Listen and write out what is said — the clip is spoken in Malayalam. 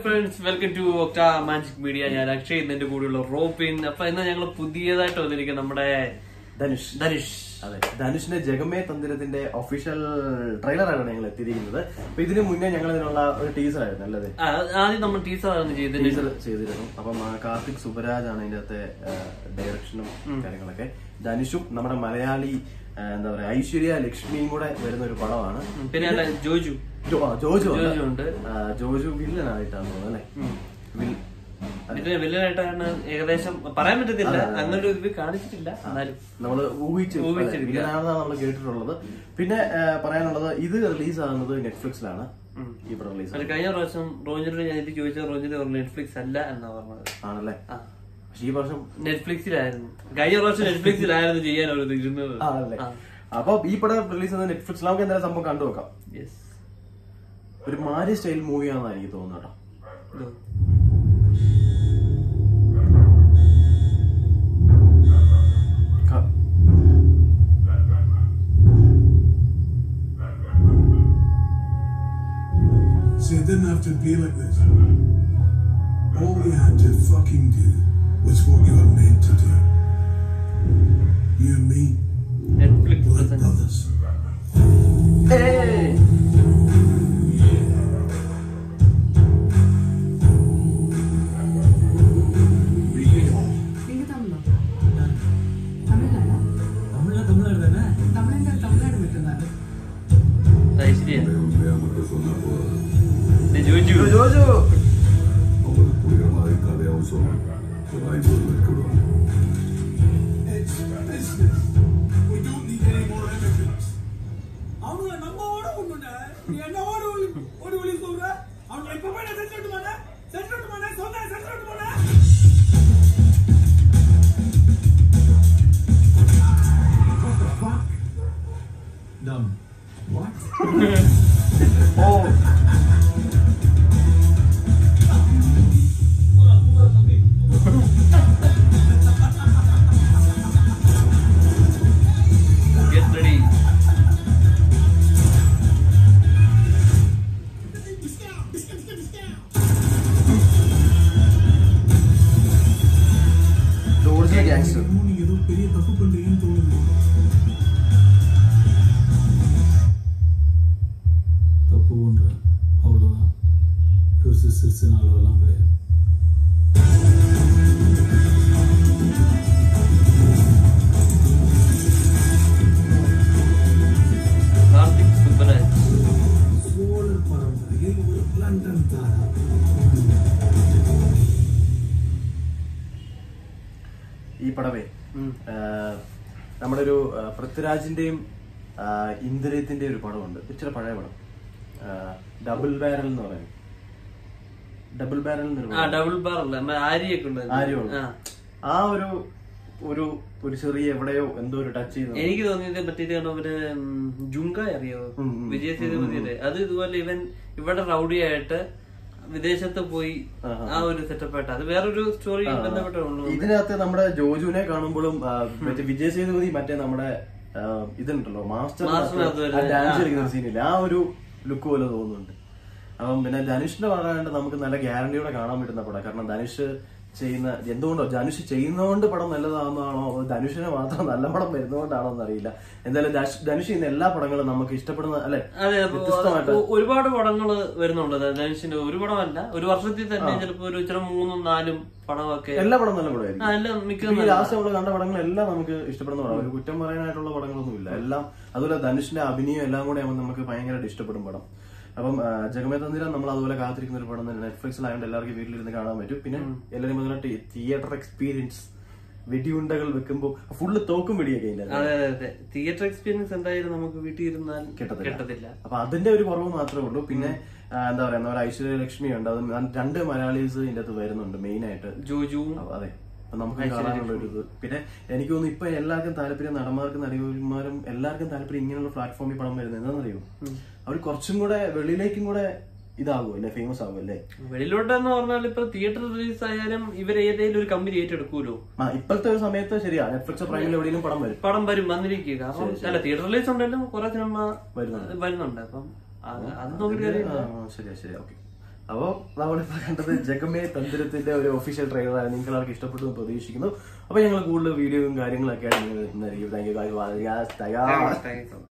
Friends welcome to Octa Magic Media ഞാൻ അക്ഷയ് ഇന്ന് കൂടെയുള്ള റോബിൻ അപ്പൊ ഇന്ന് ഞങ്ങൾ പുതിയതായിട്ട് വന്നിരിക്കും നമ്മുടെ ധനുഷ് ധനുഷ് അതെ ധനുഷിന്റെ ജഗമേ തന്തിരത്തിന്റെ ഒഫീഷ്യൽ ട്രെയിലറാണ് ഞങ്ങൾ എത്തിയിരിക്കുന്നത് അപ്പൊ ഇതിനു മുന്നേ ഞങ്ങൾ ഇതിനുള്ള ഒരു ടീസർ ആയിരുന്നു അല്ലത് ആ, ആദ്യം നമ്മൾ ടീച്ചറാണ് ചെയ്തത് ടീസർ ചെയ്തിരുന്നു അപ്പം ആ, കാർത്തിക് സുബരാജ് ആണ് ഇതിന്റെ അകത്തെ ഡയറക്ഷനും കാര്യങ്ങളൊക്കെ ധനുഷും നമ്മുടെ മലയാളി ആ, എന്താ പറയാ ഐശ്വര്യ ലക്ഷ്മിയും കൂടെ വരുന്ന ഒരു പടമാണ് പിന്നെ അല്ല ജോജു ജോ- ആ, ജോജു ഉണ്ട്. ജോജു ഉണ്ട്. ആ, ജോജു വില്ലനായിട്ടാണ് തോന്നുന്നത് അല്ലേ വിൽ- പിന്നെ വില്ലനായിട്ടാണ് ഏകദേശം പറയാൻ പറ്റത്തില്ല അങ്ങനെ ഒരു ഇത് കാണിച്ചിട്ടില്ല എന്നാലും നമ്മള് ഊഹിച്ച് ഊഹിച്ചിരിക്കുക. വില്ലനാണെന്നാണ് നമ്മൾ കേട്ടിട്ടുള്ളത് പിന്നെ ആ, പറയാനുള്ളത് ഇത് റിലീസ് ആകുന്നത് നെറ്റ്ഫ്ലിക്സിലാണ് ഈ പടം റിലീസ് അത് കഴിഞ്ഞ പ്രാവശ്യം റോഞ്ചിനോട് ഞാൻ ഇത് ചോദിച്ചത് റോഞ്ചിന് പറഞ്ഞു നെറ്റ്ഫ്ലിക്സ് അല്ല എന്നാ പറഞ്ഞത് ആണല്ലേ ആ പക്ഷെ ഈ വർഷം നെറ്റ്ഫ്ലിക്സിലായിരുന്നു കഴിഞ്ഞ പ്രാവശ്യം നെറ്റ്ഫ്ലിക്സിലായിരുന്നു ചെയ്യാൻ അവർ ഇരുന്നത് ആണല്ലേ അപ്പൊ ഈ പടം റിലീസ് ചെയ്യുന്നത് നെറ്റ്ഫ്ലിക്സ് നമുക്ക് എന്തായാലും സംഭവം കണ്ടു നോക്കാം യെസ് ഒരു മാരി സ്റ്റൈൽ മൂവിയാണെന്ന് എനിക്ക് തോന്നുന്നു കേട്ടോ ക- So it didn't have to be like this. All we had to fucking do was what you were meant to do. You and me, Netflix blood present. brothers. ഏയ്! நீங்க தமிழா தமிழ்நாடா தமிழ்ல தமிழ்நாடு தானே தமிழ்ல தமிழ்நாடு மட்டும்தான் ഐശ്വര്യ ഇത് ജോജു ജോ- Joju It's business. We don't need any more evidence. அவங்க நம்ம ஓட ஒண்ணுண்ணே நீ என்ன ஓட ஒளி ஓடி ஒளி சொல்ற அவங்க எப்ப போய் செட் அவுட் பண்ண செட் அவுட் பண்ண சொன்னேன் செட் அவுட் பண்ண Dumb. What? Oh get ready The original gangster. என்னமோ நீங்க ஏதோ பெரிய தப்பு பண்றீங்கன்னு தோணுது தப்பு பண்ற அவ்வளவுதான் பெருசு சிறுசு அளவெல்லாம் கிடையாது കാർത്തിക് സുബ്ബരാജ് சோழர் பரம்பரையில் ஒரு லண்டன் தாரா ഈ പടവേ ആ, നമ്മുടെ ഒരു ആ, പൃഥ്വിരാജിന്റെയും ആ, ഇന്ദ്രജിത്തിന്റെയും ഒരു പടമുണ്ട് ഇച്ചിരി പഴയ പടം ആ, ഡബിൾ ബാരൽ എന്ന് പറയും ഡബിൾ ബാരൽ എന്നൊരു ആ പടം. ഡബിൾ ബാർ അല്ല നമ്മ ആര്യയൊക്കെ ഉണ്ട് ആര്യമുണ്ട്. ആ. ആ ഒരു ഒരു ഒരു ചെറിയ എവിടെയോ എന്തോ ഒരു ടച്ച് ചെയ്യുന്നു എനിക്ക് തോന്നിയത് പറ്റിയിട്ട് കാരണം അവര് ഉം, ജുങ്ക അറിയോ ഉം, ഉം. വിജയ് സേതുപതിയുടെ അത് ഇതുപോലെ ഇവൻ ഇവിടെ റൗഡിയായിട്ട് വിദേശത്ത് പോയി ആഹാ. ആ ഒരു സെറ്റപ്പ് ആയിട്ട് അത് വേറൊരു സ്റ്റോറി ബന്ധപ്പെട്ടുള്ളൂ ഇതിനകത്ത് നമ്മുടെ ജോജുവിനെ കാണുമ്പോഴും ആ, മറ്റേ വിജയ് സേതുപതി മറ്റേ നമ്മുടെ ആ, ഇതുണ്ടല്ലോ മാസ്റ്റർ മാസ്റ്ററിനകത്ത് വരുന്നത്. ഡാൻസ് ആ, കളിക്കുന്ന സീനില്ല ആ ഒരു ലുക്ക് പോലെ തോന്നുന്നുണ്ട് അപ്പം പിന്നെ ധനുഷിന്റെ പറയാണ്ട് നമുക്ക് നല്ല ഗ്യാരണ്ടിയോടെ കാണാൻ പറ്റുന്ന പടം കാരണം ധനുഷ് ചെയ്യുന്ന എന്തുകൊണ്ടോ ധനുഷ് ചെയ്യുന്നതുകൊണ്ട് പടം നല്ലതാണെന്നാണോ അതോ ധനുഷിന് മാത്രം നല്ല പടം വരുന്നതുകൊണ്ടാണോ എന്നറിയില്ല എന്തായാലും ധനുഷ് ധനുഷ് ചെയ്യുന്ന എല്ലാ പടങ്ങളും നമുക്ക് ഇഷ്ടപ്പെടുന്ന അല്ലെ അതെ അപ്പൊ വ്യത്യസ്തമായിട്ട് ഒ- ഒരുപാട് പടങ്ങള് വരുന്നുണ്ട് ധനുഷിന്റെ ഒരു പടമല്ല ഒരു വർഷത്തിൽ തന്നെ ചിലപ്പോ ഒരു ചില മൂന്നും നാലും പടമൊക്കെ എല്ലാ പടം നല്ല പടമായിരിക്കും ആ, എല്ലാം മിക്ക ഈ ലാസ്റ്റ് നമ്മൾ കണ്ട പടങ്ങളെല്ലാം നമുക്ക് ഇഷ്ടപ്പെടുന്ന പടം ഒരു കുറ്റം പറയാനായിട്ടുള്ള പടങ്ങളൊന്നുമില്ല എല്ലാം അതുപോലെ ധനുഷിന്റെ അഭിനയം എല്ലാം കൂടെ ആകുമ്പോൾ നമുക്ക് ഭയങ്കരമായിട്ട് ഇഷ്ടപ്പെടും പടം അപ്പം ആ, ജഗമേ തന്തിരം നമ്മൾ അതുപോലെ കാത്തിരിക്കുന്ന ഒരു പടം തന്നെ നെറ്റ്ഫ്ലിക്സിലായതുകൊണ്ട് എല്ലാവർക്കും വീട്ടിലിരുന്ന് കാണാൻ പറ്റും പിന്നെ എല്ലാവരും പറഞ്ഞിട്ട് തിയേറ്റർ എക്സ്പീരിയൻസ് വെടിയുണ്ടകൾ വെക്കുമ്പോൾ ഫുള്ള് തോക്കും വെടിയൊക്കെ ഇല്ല അതെ അതെ അതെ തിയേറ്റർ എക്സ്പീരിയൻസ് എന്തായാലും നമുക്ക് വീട്ടിൽ ഇരുന്നാൽ കിട്ടത്തില്ല. കിട്ടത്തില്ല അപ്പൊ അതിന്റെ ഒരു കുറവ് മാത്രമേ ഉള്ളൂ പിന്നെ ആ, എന്താ പറയാ നമ്മുടെ ഐശ്വര്യ ലക്ഷ്മി ഉണ്ട് അത് രണ്ട് മലയാളീസ് ഇതിന്റെ അകത്ത് വരുന്നുണ്ട് മെയിൻ ആയിട്ട് ജോജുവും അപ്പൊ അതെ അപ്പൊ നമുക്ക് കാണാനുള്ള ഒരു ഇത് പിന്നെ എനിക്ക് തോന്നുന്നു ഇപ്പൊ എല്ലാവർക്കും താല്പര്യം നടന്മാർക്കും നടിമാരും എല്ലാവർക്കും താല്പര്യം ഇങ്ങനെയുള്ള പ്ലാറ്റ്ഫോമിൽ പടം വരുന്നത് എന്താണെന്നറിയോ അവർ കുറച്ചും കൂടെ വെളിയിലേക്കും കൂടെ ഇതാകും അല്ലേ ഫേമസ് ആകും അല്ലേ വെളിയിലോട്ടെന്ന് പറഞ്ഞാൽ ഇപ്പൊ തിയേറ്റർ റിലീസ് ആയാലും ഇവർ ഏതെങ്കിലും ഒരു കമ്പനി ഏറ്റെടുക്കൂലോ ആ ഇപ്പോഴത്തെ ഒരു സമയത്ത് ശരിയാ നെറ്റ്ഫ്ലിക്സ് പ്രൈമിൽ എവിടെയെങ്കിലും പടം വരും പടം വരും വന്നിരിക്കുക കാരണം അല്ല തിയേറ്റർ റിലീസ് ഉണ്ടെങ്കിലും കുറെ സിനിമ വരുന്നുണ്ട്. വരുന്നുണ്ട് അപ്പം അത് അത് നോക്കിയിട്ട് കാര്യമില്ല ആ, ശരിയാ ശരിയാ ഓക്കെ അപ്പോൾ നമ്മളിപ്പോൾ കണ്ടത് ജഗമേ തന്ത്രത്തിന്റെ ഒരു ഒഫീഷ്യൽ ട്രെയിലറാണ് നിങ്ങൾക്ക് എല്ലാവർക്കും ഇഷ്ടപ്പെട്ടു എന്ന് പ്രതീക്ഷിക്കുന്നു അപ്പോൾ ഞങ്ങൾ കൂടുതൽ വീഡിയോയും കാര്യങ്ങളൊക്കെ ആയിട്ട് നിങ്ങൾ ഇന്നായിരിക്കും താങ്ക് യു